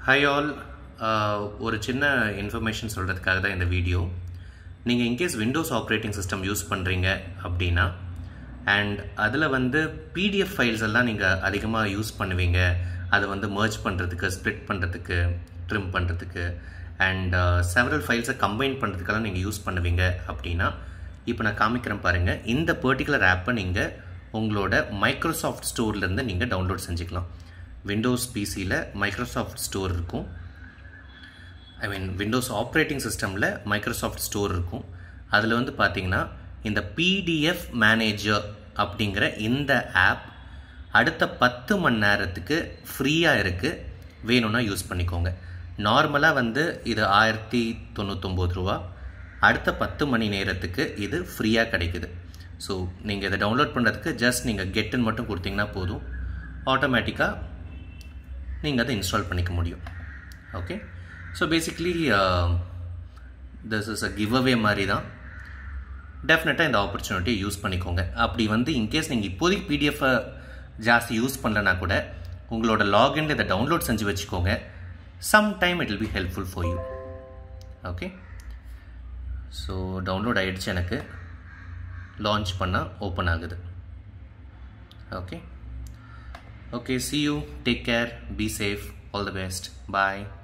hi all ஒரு சின்ன information சொல்கிறதுக்காக தான் இந்த வீடியோ நீங்கள் in case Windows operating system use பண்ணுறீங்க அப்படின்னா அண்ட் அதில் வந்து பிடிஎஃப் ஃபைல்ஸ் எல்லாம் நீங்கள் அதிகமாக யூஸ் பண்ணுவீங்க அதை வந்து மர்ஜ் பண்ணுறதுக்கு ஸ்ப்ளிட் பண்ணுறதுக்கு ட்ரிம் பண்ணுறதுக்கு அண்ட் செவரல் ஃபைல்ஸை கம்பைன் பண்ணுறதுக்கெல்லாம் நீங்கள் யூஸ் பண்ணுவீங்க அப்படின்னா இப்போ நான் காமிக்கிறேன் பாருங்கள் இந்த பர்டிகுலர் ஆப்பை நீங்கள் உங்களோட மைக்ரோசாஃப்ட் ஸ்டோர்லேருந்து நீங்கள் டவுன்லோட் செஞ்சுக்கலாம் விண்டோஸ் பிசியில் மைக்ரோசாஃப்ட் ஸ்டோர் இருக்கும் ஐ மீன் விண்டோஸ் ஆப்ரேட்டிங் சிஸ்டமில் மைக்ரோசாஃப்ட் ஸ்டோர் இருக்கும் அதில் வந்து பார்த்தீங்கன்னா இந்த பிடிஎஃப் மேனேஜர் அப்படிங்கிற இந்த ஆப் அடுத்த பத்து மணி நேரத்துக்கு ஃப்ரீயாக இருக்குது வேணும்னா யூஸ் பண்ணிக்கோங்க நார்மலாக வந்து இது ஆயிரத்தி தொண்ணூத்தொம்பது ரூபா அடுத்த பத்து மணி நேரத்துக்கு இது ஃப்ரீயாக கிடைக்குது ஸோ நீங்கள் இதை டவுன்லோட் பண்ணுறதுக்கு ஜஸ்ட் நீங்கள் கெட்டுன்னு மட்டும் கொடுத்தீங்கன்னா போதும் ஆட்டோமேட்டிக்காக நீங்கள் அதை இன்ஸ்டால் பண்ணிக்க முடியும் okay so basically this is a giveaway மாதிரி தான் டெஃபினட்டாக இந்த ஆப்பர்ச்சுனிட்டியை யூஸ் பண்ணிக்கோங்க அப்படி வந்து இன்கேஸ் நீங்கள் இப்போதைக்கு பிடிஎஃப்பை ஜாஸ்தி யூஸ் பண்ணலனா கூட உங்களோட லாகின் இதை டவுன்லோட் செஞ்சு வச்சுக்கோங்க some time it will be helpful for you okay so download ஆகிடுச்சு எனக்கு லான்ச் பண்ணால் ஓப்பன் ஆகுது okay okay see you take care be safe all the best bye